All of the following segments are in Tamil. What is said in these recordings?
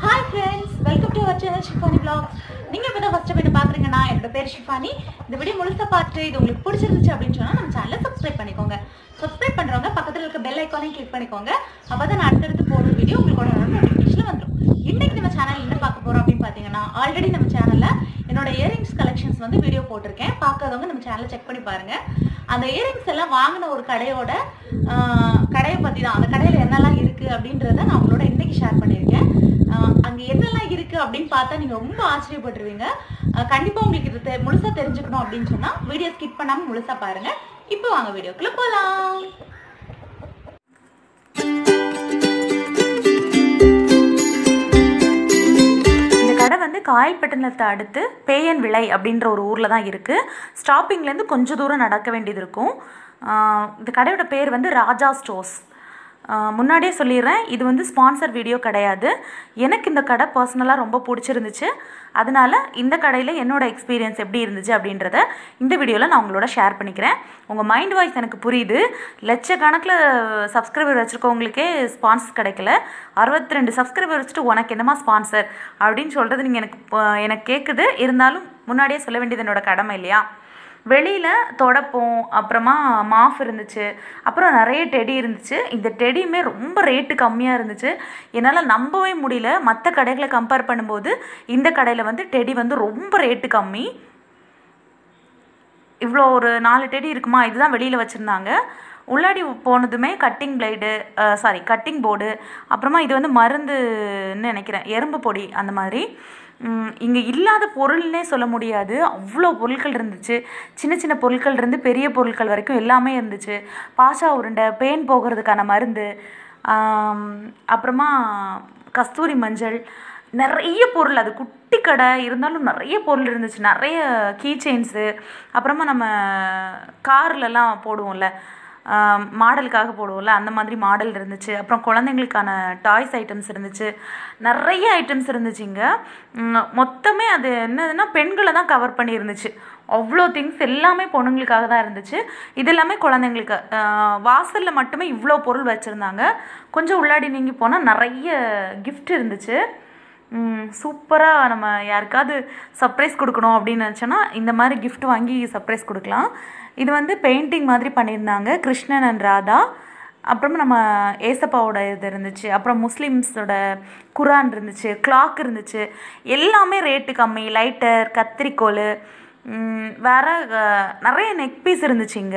hi friends welcome to our channel Shifani vlog நீங்க இப்போ தான் ஃபர்ஸ்ட் டைம் பாக்குறீங்கன்னா என்னோட பேர் ஷிஃபானி இந்த வீடியோ முழுசா பார்த்துட்டு இது உங்களுக்கு பிடிச்சிருந்துச்சு அப்படின்னு சொன்னா நம்ம சேனலை சப்ஸ்கிரைப் பண்ணிக்கோங்க சப்ஸ்கிரைப் பண்றவங்க பக்கத்துல இருக்க பெல் ஐக்கானையும் கிளிக் பண்ணிக்கோங்க அப்பதான் நான் அடுத்தடுத்து போடுற வீடியோ உங்களோட நோட்டிஃபிகேஷன் வந்துடும் இன்னைக்கு நம்ம சேனல் என்ன பார்க்க போறோம் அப்படின்னு பாத்தீங்கன்னா ஆல்ரெடி நம்ம சேனல்ல என்னோட இயரிங்ஸ் கலெக்ஷன்ஸ் வந்து வீடியோ போட்டிருக்கேன் பார்க்காதவங்க நம்ம சேனலை செக் பண்ணி பாருங்க அந்த இயரிங்ஸ் எல்லாம் வாங்கின ஒரு கடையோட ஆஹ், கடையை பத்தி தான் அந்த கடையில என்னெல்லாம் இருக்கு அப்படின்றத நான் உங்களோட இன்னைக்கு ஷேர் பண்ணியிருக்கேன் ஆஹ், அங்க என்னெல்லாம் இருக்கு அப்படின்னு பார்த்தா நீங்க ரொம்ப ஆச்சரியப்பட்டுருவீங்க ஆஹ், கண்டிப்பா உங்களுக்கு இது தெ- முழுசா தெரிஞ்சுக்கணும் அப்படின்னு சொன்னா வீடியோ ஸ்கிப் பண்ணாம முழுசா பாருங்க இப்போ வாங்க வீடியோக்குள்ள போலாம் இந்த கடை வந்து காயல்பட்டினத்தை அடுத்து பேயன் விளை அப்படின்ற ஒரு ஊரில் தான் இருக்குது ஸ்டாப்பிங்லேருந்து கொஞ்சம் தூரம் நடக்க வேண்டியது இருக்கும் ஆஹ் இந்த கடையோட பேர் வந்து ராஜா ஸ்டோர்ஸ் ஆஹ் முன்னாடியே சொல்லிடுறேன் இது வந்து ஸ்பான்சர் வீடியோ கிடையாது எனக்கு இந்த கடை பர்சனலாக ரொம்ப பிடிச்சிருந்துச்சு அதனால இந்த கடையில் என்னோட எக்ஸ்பீரியன்ஸ் எப்படி இருந்துச்சு அப்படின்றத இந்த வீடியோவில் நான் உங்களோட ஷேர் பண்ணிக்கிறேன் உங்கள் மைண்ட் வாய்ஸ் எனக்கு புரியுது லட்சக்கணக்கில் சப்ஸ்கிரைபர் வச்சுருக்கவங்களுக்கே ஸ்பான்சர் கிடைக்கல அறுபத்தி ரெண்டு சப்ஸ்கிரைபர் வச்சுட்டு உனக்கு என்னமா ஸ்பான்சர் அப்படின்னு சொல்கிறது நீங்கள் எனக்கு ப- எனக்கு கேட்குது இருந்தாலும் முன்னாடியே சொல்ல வேண்டியது என்னோட கடமை இல்லையா வெளியில் தொடப்பம் அப்புறமா மாஃப் இருந்துச்சு அப்புறம் நிறைய டெடி இருந்துச்சு இந்த டெடியுமே ரொம்ப ரேட்டு கம்மியாக இருந்துச்சு என்னால் நம்பவே முடியல மற்ற கடைகளை கம்பேர் பண்ணும்போது இந்த கடையில் வந்து டெடி வந்து ரொம்ப ரேட்டு கம்மி இவ்வளோ ஒரு நாலு டெடி இருக்குமா இதுதான் வெளியில் வச்சுருந்தாங்க உள்ளாடி போனதுமே cutting blade sorry cutting board அப்புறமா இது வந்து மருந்துன்னு நினைக்கிறேன் எறும்பு பொடி அந்த மாதிரி இங்கே இல்லாத பொருள்னே சொல்ல முடியாது அவ்வளோ பொருட்கள் இருந்துச்சு சின்ன சின்ன பொருட்கள் இருந்து பெரிய பொருட்கள் வரைக்கும் எல்லாமே இருந்துச்சு பாஷா உருண்டை பேன் போகிறதுக்கான மருந்து ஆம், அப்புறமா கஸ்தூரி மஞ்சள் நிறைய பொருள் அது குட்டி கடை இருந்தாலும் நிறைய பொருள் இருந்துச்சு நிறைய கீ செயின்ஸு அப்புறமா நம்ம கார்லலாம் போடுவோம்ல ஆம், மாடலுக்காக போடுவோம்ல அந்த மாதிரி மாடல் இருந்துச்சு அப்புறம் குழந்தைங்களுக்கான டாய்ஸ் ஐட்டம்ஸ் இருந்துச்சு நிறைய ஐட்டம்ஸ் இருந்துச்சுங்க ம், மொத்தமே அது என்னதுன்னா பெண்களை தான் கவர் பண்ணி இருந்துச்சு அவ்வளோ திங்ஸ் எல்லாமே பொண்ணுங்களுக்காக தான் இருந்துச்சு இது எல்லாமே குழந்தைங்களுக்கு வாசலில் மட்டுமே இவ்வளோ பொருள் வச்சுருந்தாங்க கொஞ்சம் உள்ளாடி நீங்கி போனால் நிறைய gift இருந்துச்சு சூப்பராக நம்ம யாருக்காவது சர்ப்ரைஸ் கொடுக்கணும் அப்படின்னு நினச்சோன்னா இந்த மாதிரி gift வாங்கி சர்ப்ரைஸ் கொடுக்கலாம் இது வந்து பெயிண்டிங் மாதிரி பண்ணியிருந்தாங்க கிருஷ்ணன் அண்ட் ராதா அப்புறமா நம்ம ஏசப்பாவோட இது இருந்துச்சு அப்புறம் முஸ்லீம்ஸோட குரான் இருந்துச்சு கிளாக் இருந்துச்சு எல்லாமே ரேட்டு கம்மி லைட்டர் கத்திரிக்கோல் ம், வேற அஹ், நிறைய நெக் பீஸ் இருந்துச்சுங்க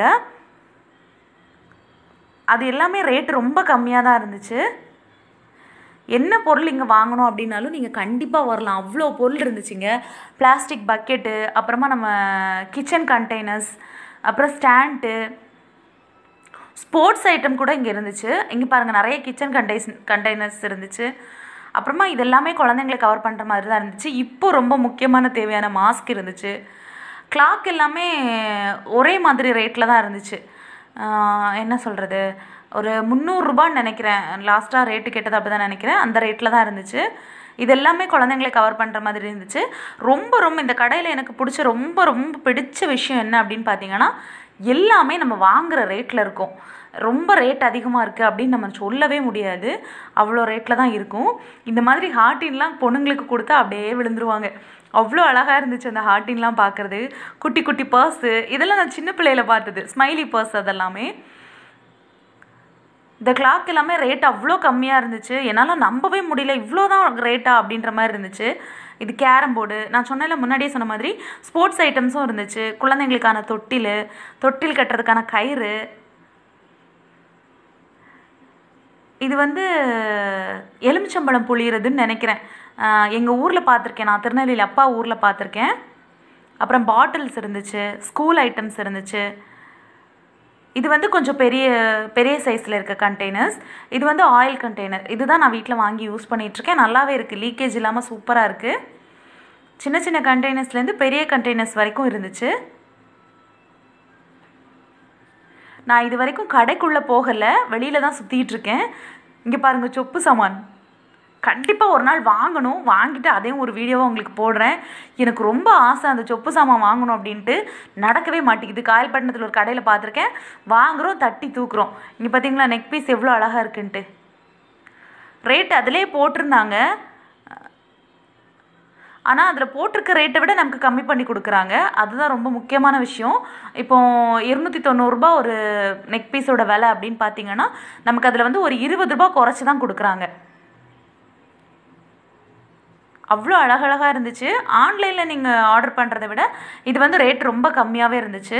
அது எல்லாமே ரேட் ரொம்ப கம்மியாக தான் இருந்துச்சு என்ன பொருள் இங்கே வாங்கணும் அப்படின்னாலும் நீங்கள் கண்டிப்பாக வரலாம் அவ்வளோ பொருள் இருந்துச்சுங்க பிளாஸ்டிக் பக்கெட்டு அப்புறமா நம்ம கிச்சன் கண்டெய்னர்ஸ் அப்புறம் ஸ்டாண்ட்டு ஸ்போர்ட்ஸ் ஐட்டம் கூட இங்கே இருந்துச்சு இங்கே பாருங்கள் நிறைய கிச்சன் கண்டெய்ஸ் கண்டெய்னர்ஸ் இருந்துச்சு அப்புறமா இது எல்லாமே குழந்தைங்களை கவர் பண்ணுற மாதிரி தான் இருந்துச்சு இப்போ ரொம்ப முக்கியமான தேவையான மாஸ்க் இருந்துச்சு கிளாக் எல்லாமே ஒரே மாதிரி ரேட்டில் தான் இருந்துச்சு ஆஹ் என்ன சொல்கிறது ஒரு முந்நூறுரூபான்னு நினைக்கிறேன் லாஸ்ட்டாக ரேட்டு கேட்டது அப்படி தான் நினைக்கிறேன் அந்த ரேட்டில் தான் இருந்துச்சு இது எல்லாமே குழந்தைங்களை கவர் பண்ணுற மாதிரி இருந்துச்சு ரொம்ப ரொம்ப இந்த கடையில் எனக்கு பிடிச்ச ரொம்ப ரொம்ப பிடிச்ச விஷயம் என்ன அப்படின்னு பார்த்தீங்கன்னா எல்லாமே நம்ம வாங்குற ரேட்டில் இருக்கும் ரொம்ப ரேட் அதிகமாக இருக்குது அப்படின்னு நம்ம சொல்லவே முடியாது அவ்வளோ ரேட்டில் தான் இருக்கும் இந்த மாதிரி ஹார்டின்லாம் பொண்ணுங்களுக்கு கொடுத்தா அப்படியே விழுந்துருவாங்க அவ்வளோ அழகாக இருந்துச்சு அந்த ஹார்டின்லாம் பார்க்குறது குட்டி குட்டி பர்ஸு இதெல்லாம் நான் சின்ன பிள்ளையில பார்த்தது ஸ்மைலி பர்ஸ் அதெல்லாமே இந்த கிளாக் எல்லாமே ரேட் அவ்வளோ கம்மியாக இருந்துச்சு என்னால் நம்பவே முடியல இவ்வளோ தான் ரேட்டா அப்படின்ற மாதிரி இருந்துச்சு இது கேரம் போர்டு நான் சொன்னேன்ல முன்னாடியே சொன்ன மாதிரி ஸ்போர்ட்ஸ் ஐட்டம்ஸும் இருந்துச்சு குழந்தைங்களுக்கான தொட்டில் தொட்டில் கட்டுறதுக்கான கயிறு இது வந்து எலுமிச்சம்பழம் புளியறதுன்னு நினைக்கிறேன் எங்கள் ஊரில் பார்த்துருக்கேன் நான் திருநெல்வேலி அப்பா ஊரில் பார்த்துருக்கேன் அப்புறம் பாட்டில்ஸ் இருந்துச்சு ஸ்கூல் ஐட்டம்ஸ் இருந்துச்சு இது வந்து கொஞ்சம் பெரிய பெரிய சைஸில் இருக்க கண்டெய்னர்ஸ் இது வந்து ஆயில் கண்டெய்னர் இதுதான் நான் வீட்டில் வாங்கி யூஸ் பண்ணிகிட்ருக்கேன் நல்லாவே இருக்குது லீக்கேஜ் இல்லாமல் சூப்பராக இருக்குது சின்ன சின்ன கண்டெய்னர்ஸ்லேருந்து பெரிய கண்டெய்னர்ஸ் வரைக்கும் இருந்துச்சு நான் இது வரைக்கும் கடைக்குள்ளே போகலை வெளியில் தான் சுற்றிட்டு இருக்கேன் இங்கே பாருங்கள் சொப்பு சாமான் கண்டிப்பாக ஒரு நாள் வாங்கணும் வாங்கிட்டு அதையும் ஒரு வீடியோவாக உங்களுக்கு போடுறேன் எனக்கு ரொம்ப ஆசை அந்த சொப்பு சாமான் வாங்கணும் அப்படின்ட்டு நடக்கவே மாட்டேங்குது காயல்பட்டினத்தில் ஒரு கடையில் பார்த்துருக்கேன் வாங்குறோம் தட்டி தூக்குறோம் இங்கே பார்த்தீங்களா நெக் பீஸ் எவ்வளோ அழகாக இருக்குன்ட்டு ரேட் அதிலே போட்டிருந்தாங்க ஆனால் அதில் போட்டிருக்க ரேட்டை விட நமக்கு கம்மி பண்ணி கொடுக்குறாங்க அதுதான் ரொம்ப முக்கியமான விஷயம் இப்போ இருநூற்றி தொண்ணூறுரூபா ஒரு நெக் பீஸோட விலை அப்படின்னு பார்த்தீங்கன்னா நமக்கு அதில் வந்து ஒரு இருபது ரூபா குறைச்சி தான் கொடுக்குறாங்க அவ்வளோ அழகழகாக இருந்துச்சு ஆன்லைனில் நீங்கள் ஆர்டர் பண்ணுறதை விட இது வந்து ரேட் ரொம்ப கம்மியாகவே இருந்துச்சு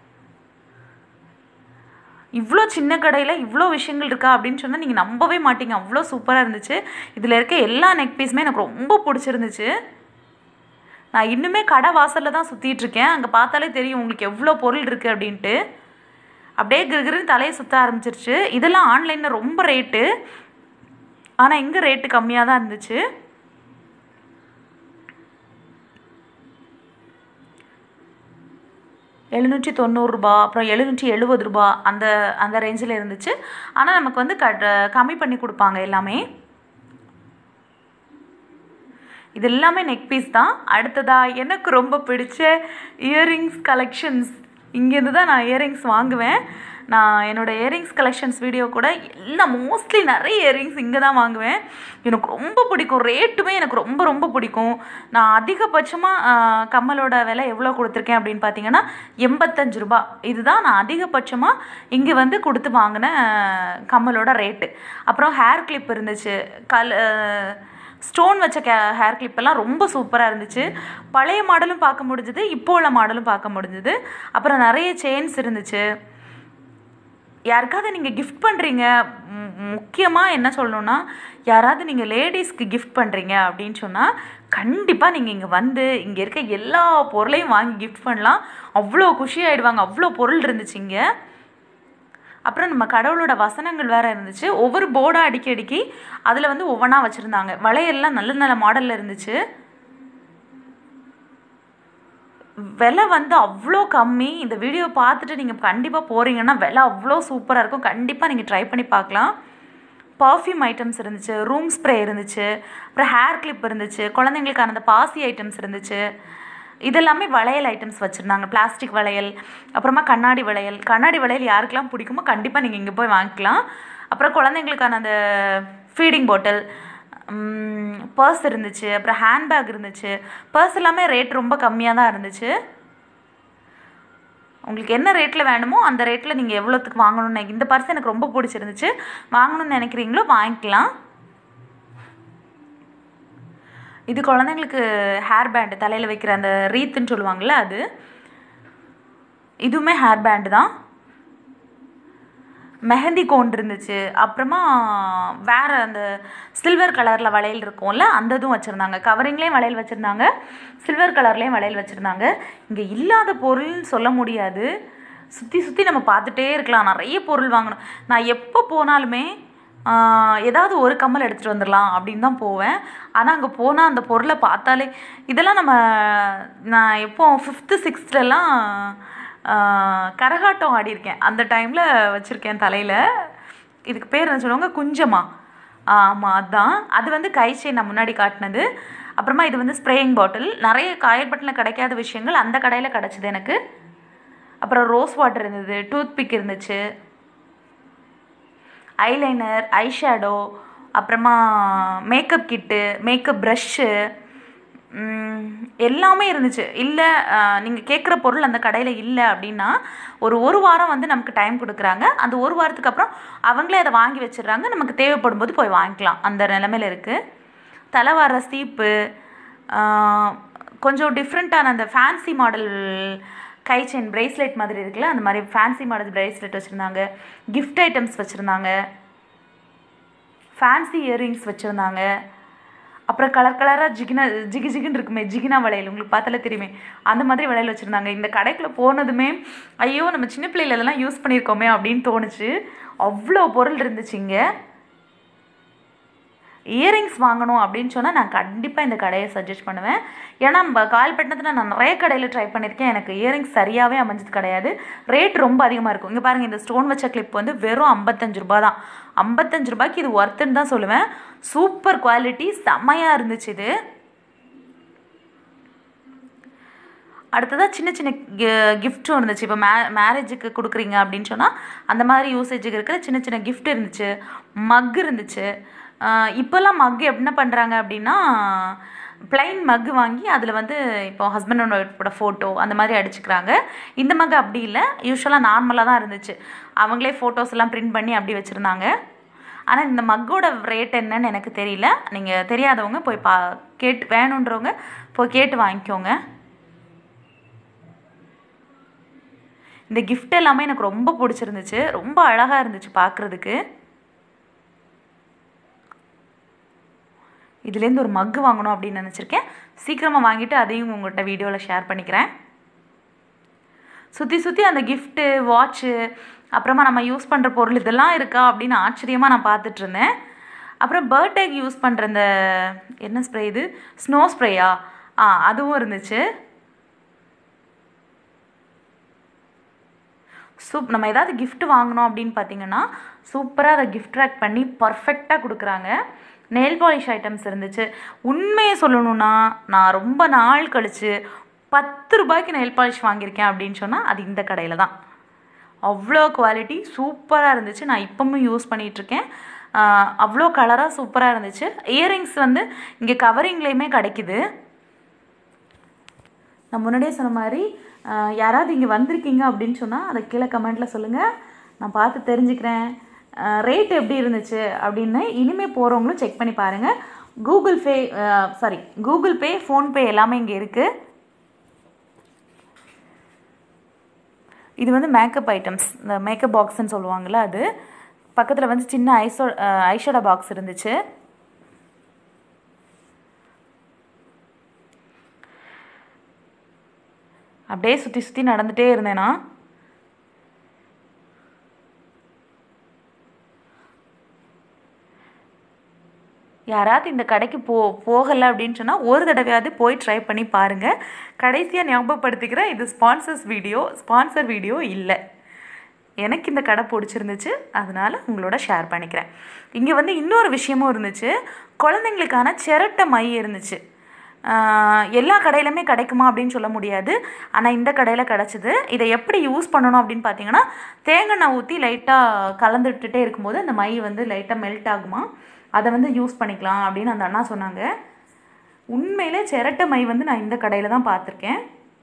இவ்வளோ சின்ன கடையில் இவ்வளோ விஷயங்கள் இருக்கா அப்படின்னு சொன்னால் நீங்கள் நம்பவே மாட்டீங்க அவ்வளோ சூப்பராக இருந்துச்சு இதில் இருக்க எல்லா நெக் பீஸுமே எனக்கு ரொம்ப பிடிச்சிருந்துச்சு நான் இன்னுமே கடை வாசலில் தான் சுற்றிட்டு இருக்கேன் அங்கே பார்த்தாலே தெரியும் உங்களுக்கு எவ்வளோ பொருள் இருக்குது அப்படின்ட்டு அப்படியே கிருகிருன்னு தலையை சுற்ற ஆரம்பிச்சிருச்சு இதெல்லாம் ஆன்லைனில் ரொம்ப ரேட்டு ஆனால் இங்கே ரேட்டு கம்மியாக தான் இருந்துச்சு எழுநூற்றி தொண்ணூறுரூபா அப்புறம் எழுநூற்றி எழுபது ரூபா அந்த அந்த ரேஞ்சில் இருந்துச்சு ஆனால் நமக்கு வந்து க கம்மி பண்ணி கொடுப்பாங்க எல்லாமே இது எல்லாமே நெக் பீஸ் தான் அடுத்ததா எனக்கு ரொம்ப பிடிச்ச இயரிங்ஸ் கலெக்ஷன்ஸ் இங்கேருந்து தான் நான் இயரிங்ஸ் வாங்குவேன் நான் என்னோடய இயரிங்ஸ் கலெக்ஷன்ஸ் வீடியோ கூட எல்லாம் மோஸ்ட்லி நிறைய இயரிங்ஸ் இங்கே தான் வாங்குவேன் எனக்கு ரொம்ப பிடிக்கும் ரேட்டுமே எனக்கு ரொம்ப ரொம்ப பிடிக்கும் நான் அதிகபட்சமாக கம்மலோட விலை எவ்வளோ கொடுத்துருக்கேன் அப்படின்னு பார்த்தீங்கன்னா எண்பத்தஞ்சு ரூபா இதுதான் நான் அதிகபட்சமாக இங்கே வந்து கொடுத்து வாங்கின கம்மலோட ரேட்டு அப்புறம் ஹேர் கிளிப் இருந்துச்சு கல் ஸ்டோன் வச்ச கே ஹேர் கிளிப்பெல்லாம் ரொம்ப சூப்பராக இருந்துச்சு பழைய மாடலும் பார்க்க முடிஞ்சுது இப்போ உள்ள மாடலும் பார்க்க முடிஞ்சுது அப்புறம் நிறைய செயின்ஸ் இருந்துச்சு யாருக்காவது நீங்கள் கிஃப்ட் பண்ணுறீங்க முக்கியமாக என்ன சொல்லணுன்னா யாராவது நீங்கள் லேடிஸ்க்கு கிஃப்ட் பண்ணுறீங்க அப்படின்னு சொன்னால் கண்டிப்பாக நீங்கள் இங்கே வந்து இங்கே இருக்க எல்லா பொருளையும் வாங்கி கிஃப்ட் பண்ணலாம் அவ்வளோ குஷி ஆகிடுவாங்க அவ்வளோ பொருள் இருந்துச்சு இங்கே அப்புறம் நம்ம கடவுளோட வசனங்கள் வேறு இருந்துச்சு ஒவ்வொரு போர்டாக அடிக்கி அடிக்கி அதில் வந்து ஒவ்வொன்றா வச்சுருந்தாங்க வளையல்லாம் நல்ல நல்ல மாடலில் இருந்துச்சு விலை வந்து அவ்வளோ கம்மி இந்த வீடியோ பார்த்துட்டு நீங்கள் கண்டிப்பாக போகிறீங்கன்னா விலை அவ்வளோ சூப்பராக இருக்கும் கண்டிப்பாக நீங்கள் ட்ரை பண்ணி பார்க்கலாம் பர்ஃப்யூம் ஐட்டம்ஸ் இருந்துச்சு ரூம் ஸ்ப்ரே இருந்துச்சு அப்புறம் ஹேர் கிளிப் இருந்துச்சு குழந்தைங்களுக்கான அந்த பாசி ஐட்டம்ஸ் இருந்துச்சு இதெல்லாமே வளையல் ஐட்டம்ஸ் வச்சுருந்தாங்க பிளாஸ்டிக் வளையல் அப்புறமா கண்ணாடி வளையல் கண்ணாடி வளையல் யாருக்கெல்லாம் பிடிக்குமோ கண்டிப்பாக நீங்கள் இங்கே போய் வாங்கிக்கலாம் அப்புறம் குழந்தைங்களுக்கான அந்த ஃபீடிங் பாட்டில் பர்ஸ் இருந்துச்சு அப்புறம் ஹேண்ட்பேக் இருந்துச்சு பர்ஸ் எல்லாமே ரேட் ரொம்ப கம்மியாக தான் இருந்துச்சு உங்களுக்கு என்ன ரேட்டில் வேணுமோ அந்த ரேட்டில் நீங்கள் எவ்வளோத்துக்கு வாங்கணும்னு இந்த பர்ஸ் எனக்கு ரொம்ப பிடிச்சிருந்துச்சு வாங்கணும்னு நினைக்கிறீங்களோ வாங்கிக்கலாம் இது குழந்தைங்களுக்கு ஹேர் பேண்டு தலையில் வைக்கிற அந்த ரீத்துன்னு சொல்லுவாங்கள்ல அது இதுவுமே ஹேர் பேண்டு தான் மெஹந்தி கோன் இருந்துச்சு அப்புறமா வேறு அந்த சில்வர் கலரில் வளையல் இருக்கும்ல அந்த இதுவும் வச்சுருந்தாங்க கவரிங்லேயும் வளையல் வச்சுருந்தாங்க சில்வர் கலர்லேயும் வளையல் வச்சுருந்தாங்க இங்கே இல்லாத பொருள்னு சொல்ல முடியாது சுற்றி சுற்றி நம்ம பார்த்துட்டே இருக்கலாம் நிறைய பொருள் வாங்கணும் நான் எப்போ போனாலுமே ஏதாவது ஒரு கம்மல் எடுத்துகிட்டு வந்துடலாம் அப்படின்னு தான் போவேன் ஆனால் அங்கே போனால் அந்த பொருளை பார்த்தாலே இதெல்லாம் நம்ம நான் எப்போ ஃபிஃப்த்து சிக்ஸ்த்லலாம் கரகாட்டம் ஆடியிருக்கேன் அந்த டைமில் வச்சுருக்கேன் தலையில் இதுக்கு பேர் என்ன சொல்லுவாங்க குஞ்சமா ஆமாம் அதுதான் அது வந்து கை செயின் நான் முன்னாடி காட்டினது அப்புறமா இது வந்து ஸ்ப்ரேயிங் பாட்டில் நிறைய காயல்பட்டில் கிடைக்காத விஷயங்கள் அந்த கடையில் கிடச்சிது எனக்கு அப்புறம் ரோஸ் வாட்டர் இருந்தது டூத் பிக் இருந்துச்சு ஐலைனர் ஐஷேடோ அப்புறமா மேக்கப் கிட்டு மேக்கப் ப்ரஷ்ஷு எல்லாமே இருந்துச்சு இல்லை நீங்கள் கேட்குற பொருள் அந்த கடையில் இல்லை அப்படின்னா ஒரு ஒரு வாரம் வந்து நமக்கு டைம் கொடுக்குறாங்க அந்த ஒரு வாரத்துக்கு அப்புறம் அவங்களே அதை வாங்கி வச்சிடுறாங்க நமக்கு தேவைப்படும் போது போய் வாங்கிக்கலாம் அந்த நிலமையில இருக்குது தலைவார சீப்பு கொஞ்சம் டிஃப்ரெண்ட்டான அந்த ஃபேன்சி மாடல் கை செயின் ப்ரேஸ்லெட் மாதிரி இருக்குல்ல அந்த மாதிரி ஃபேன்சி மாடல் ப்ரேஸ்லெட் வச்சுருந்தாங்க கிஃப்ட் ஐட்டம்ஸ் வச்சுருந்தாங்க ஃபேன்சி இயரிங்ஸ் வச்சுருந்தாங்க அப்புறம் கலர் கலராக ஜிகினா ஜிகி ஜிகின்னு இருக்குமே ஜிகினா வளையல் உங்களுக்கு பார்த்தாலே தெரியுமே அந்த மாதிரி வளையல் வச்சுருந்தாங்க இந்த கடைக்குள்ளே போனதுமே ஐயோ நம்ம சின்ன பிள்ளையில இதெல்லாம் யூஸ் பண்ணியிருக்கோமே அப்படின்னு தோணுச்சு அவ்வளோ பொருள் இருந்துச்சு இங்கே இயரிங்ஸ் வாங்கணும் அப்படின்னு சொன்னால் நான் கண்டிப்பாக இந்த கடையை சஜஸ்ட் பண்ணுவேன் ஏன்னா நம்ம கால்பட்டினத்தில் நான் நிறைய கடையில் ட்ரை பண்ணியிருக்கேன் எனக்கு இயரிங்ஸ் சரியாகவே அமைஞ்சது கிடையாது ரேட் ரொம்ப அதிகமாக இருக்கும் இங்கே பாருங்கள் இந்த ஸ்டோன் வச்ச கிளிப் வந்து வெறும் ஐம்பத்தஞ்சு ரூபா தான் ஐம்பத்தஞ்சு ரூபாய்க்கு இது ஒர்த்துன்னு தான் சொல்லுவேன் சூப்பர் குவாலிட்டி செம்மையாக இருந்துச்சு இது அடுத்ததாக சின்ன சின்ன கிஃப்ட்டும் இருந்துச்சு இப்போ மே மேரேஜுக்கு கொடுக்குறீங்க அப்படின்னு சொன்னால் அந்த மாதிரி யூசேஜுக்கு இருக்கிற சின்ன சின்ன கிஃப்ட் இருந்துச்சு மக் இருந்துச்சு இப்போல்லாம் மக் என்ன பண்ணுறாங்க அப்படின்னா பிளைன் மக் வாங்கி அதில் வந்து இப்போ ஹஸ்பண்ட் அண்ட் ஒய்ஃபோட ஃபோட்டோ அந்த மாதிரி அடிச்சுக்கிறாங்க இந்த மக் அப்படி இல்லை யூஸ்வலாக நார்மலாக தான் இருந்துச்சு அவங்களே ஃபோட்டோஸ் எல்லாம் பிரிண்ட் பண்ணி அப்படி வச்சுருந்தாங்க ஆனால் இந்த மக்கோட ரேட் என்னன்னு எனக்கு தெரியல நீங்கள் தெரியாதவங்க போய் பா கேட்டு வேணுன்றவங்க போய் கேட்டு வாங்கிக்கோங்க இந்த gift எல்லாமே எனக்கு ரொம்ப பிடிச்சிருந்துச்சு ரொம்ப அழகாக இருந்துச்சு பார்க்குறதுக்கு இதுலேருந்து ஒரு மக்கு வாங்கணும் அப்படின்னு நினச்சிருக்கேன் சீக்கிரமாக வாங்கிட்டு அதையும் உங்கள்கிட்ட வீடியோவில் ஷேர் பண்ணிக்கிறேன் சுற்றி சுற்றி அந்த கிஃப்ட்டு வாட்ச்சு அப்புறமா நம்ம யூஸ் பண்ணுற பொருள் இதெல்லாம் இருக்கா அப்படின்னு ஆச்சரியமாக நான் பார்த்துட்டு இருந்தேன் அப்புறம் பர்த்டேக்கு யூஸ் பண்ணுற இந்த என்ன ஸ்ப்ரே இது ஸ்னோ ஸ்ப்ரேயா ஆ அதுவும் இருந்துச்சு சூப் நம்ம ஏதாவது gift வாங்கணும் அப்படின்னு பார்த்தீங்கன்னா சூப்பராக அதை gift wrap பண்ணி பர்ஃபெக்டாக கொடுக்குறாங்க நெயில் பாலிஷ் ஐட்டம்ஸ் இருந்துச்சு உண்மையை சொல்லணும்னா நான் ரொம்ப நாள் கழித்து பத்து ரூபாய்க்கு நெயில் பாலிஷ் வாங்கியிருக்கேன் அப்படின்னு சொன்னால் அது இந்த கடையில் தான் அவ்வளோ குவாலிட்டி சூப்பராக இருந்துச்சு நான் இப்பவும் யூஸ் பண்ணிகிட்ருக்கேன் அவ்வளோ கலராக சூப்பராக இருந்துச்சு இயரிங்ஸ் வந்து இங்கே கவரிங்லேயுமே கிடைக்குது நான் முன்னாடியே சொன்ன மாதிரி ஆஹ், யாராவது இங்கே வந்திருக்கீங்க அப்படின்னு சொன்னால் அதை கீழே கமெண்ட்டில் சொல்லுங்கள் நான் பார்த்து தெரிஞ்சுக்கிறேன் ரேட் எப்படி இருந்துச்சு அப்படின்னு இனிமேல் போகிறவங்களும் செக் பண்ணி பாருங்கள் Google Pay sorry Google Pay PhonePe எல்லாமே இங்கே இருக்குது இது வந்து மேக்கப் ஐட்டம்ஸ் இந்த மேக்கப் பாக்ஸ்ன்னு சொல்லுவாங்கள்ல அது பக்கத்தில் வந்து சின்ன ஐஷோ ஐஷோட பாக்ஸ் இருந்துச்சு அப்படியே சுற்றி சுற்றி நடந்துகிட்டே இருந்தேனா யாராவது இந்த கடைக்கு போ போகலை அப்படின்னு சொன்னால் ஒரு தடவையாவது போய் ட்ரை பண்ணி பாருங்கள் கடைசியாக ஞாபகப்படுத்திக்கிறேன் இது ஸ்பான்சர்ஸ் வீடியோ ஸ்பான்சர் வீடியோ இல்லை எனக்கு இந்த கடை பிடிச்சிருந்துச்சு அதனால உங்களோட ஷேர் பண்ணிக்கிறேன் இங்கே வந்து இன்னொரு விஷயமும் இருந்துச்சு குழந்தைங்களுக்கான சிரட்டை மை இருந்துச்சு ஆஹ் எல்லா கடையிலுமே கிடைக்குமா அப்படின்னு சொல்ல முடியாது ஆனால் இந்த கடையில் கிடச்சிது இதை எப்படி யூஸ் பண்ணணும் அப்படின்னு பார்த்தீங்கன்னா தேங்காய் எண்ணெய் ஊற்றி லைட்டாக கலந்துட்டுட்டே இருக்கும்போது அந்த மை வந்து லைட்டாக மெல்ட் ஆகுமா அதை வந்து யூஸ் பண்ணிக்கலாம் அப்படின்னு அந்த அண்ணா சொன்னாங்க உண்மையிலே சிரட்டை மை வந்து நான் இந்த கடையில் தான் பார்த்துருக்கேன்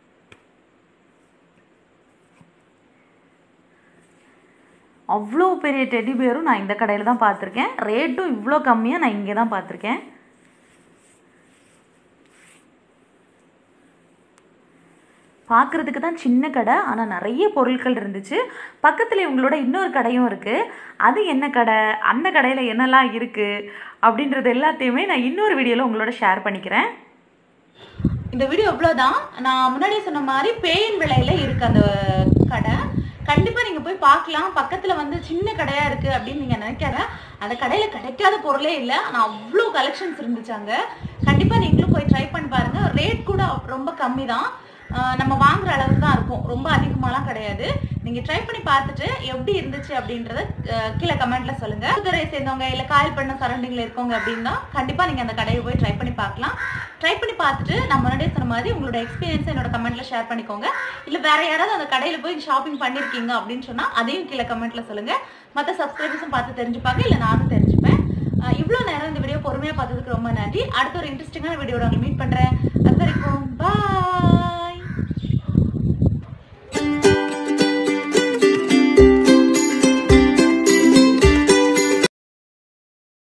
அவ்வளோ பெரிய டெடி பேரும் நான் இந்த கடையில் தான் பார்த்துருக்கேன் ரேட்டும் இவ்வளோ கம்மியாக நான் இங்கே தான் பார்த்துருக்கேன் பார்க்குறதுக்கு தான் சின்ன கடை ஆனால் நிறைய பொருட்கள் இருந்துச்சு பக்கத்தில் இவங்களோட இன்னொரு கடையும் இருக்குது அது என்ன கடை அந்த கடையில் என்னெல்லாம் இருக்குது அப்படின்றது எல்லாத்தையுமே நான் இன்னொரு வீடியோவில் உங்களோட ஷேர் பண்ணிக்கிறேன் இந்த வீடியோ இவ்வளோதான் நான் முன்னாடியே சொன்ன மாதிரி பேயின் விலையில இருக்கு அந்த கடை கண்டிப்பா நீங்க போய் பார்க்கலாம் பக்கத்துல வந்து சின்ன கடையா இருக்கு அப்படின்னு நீங்க நினைக்காத அந்த கடையில கிடைக்காத பொருளே இல்லை ஆனா அவ்வளோ கலெக்ஷன்ஸ் இருந்துச்சு அங்க கண்டிப்பா நீங்களும் போய் ட்ரை பண்ணி பாருங்க ரேட் கூட ரொம்ப கம்மி தான் நம்ம வாங்குற அளவுக்கு தான் இருக்கும் ரொம்ப அதிகமாலாம் கிடையாது நீங்க ட்ரை பண்ணி பார்த்துட்டு எப்படி இருந்துச்சு அப்படின்றத அஹ், கீழே கமெண்ட்ல சொல்லுங்க புதுரை சேர்ந்தவங்க இல்ல காயல் பண்ண சரௌண்டிங்ல இருக்கவங்க அப்படின்னா கண்டிப்பா நீங்க அந்த கடையை போய் ட்ரை பண்ணி பார்க்கலாம் ட்ரை பண்ணி பார்த்துட்டு நான் முன்னாடியே சொன்ன மாதிரி உங்களோட எக்ஸ்பீரியன்ஸ் என்னோட கமெண்ட்ல ஷேர் பண்ணிக்கோங்க இல்ல வேற யாராவது அந்த கடையில போய் ஷாப்பிங் பண்ணிருக்கீங்க அப்படின்னு சொன்னா அதையும் கீழே கமெண்ட்ல சொல்லுங்க மற்ற சப்ஸ்கிரைபர்ஸும் பார்த்து தெரிஞ்சுப்பாங்க இல்ல நானும் தெரிஞ்சுப்பேன் அஹ், இவ்வளவு நேரம் இந்த வீடியோ பொறுமையா பார்த்ததுக்கு ரொம்ப நன்றி அடுத்த ஒரு இன்ட்ரெஸ்டிங்கான வீடியோட உங்களை மீட் பண்றேன் அது வரைக்கும் பாய்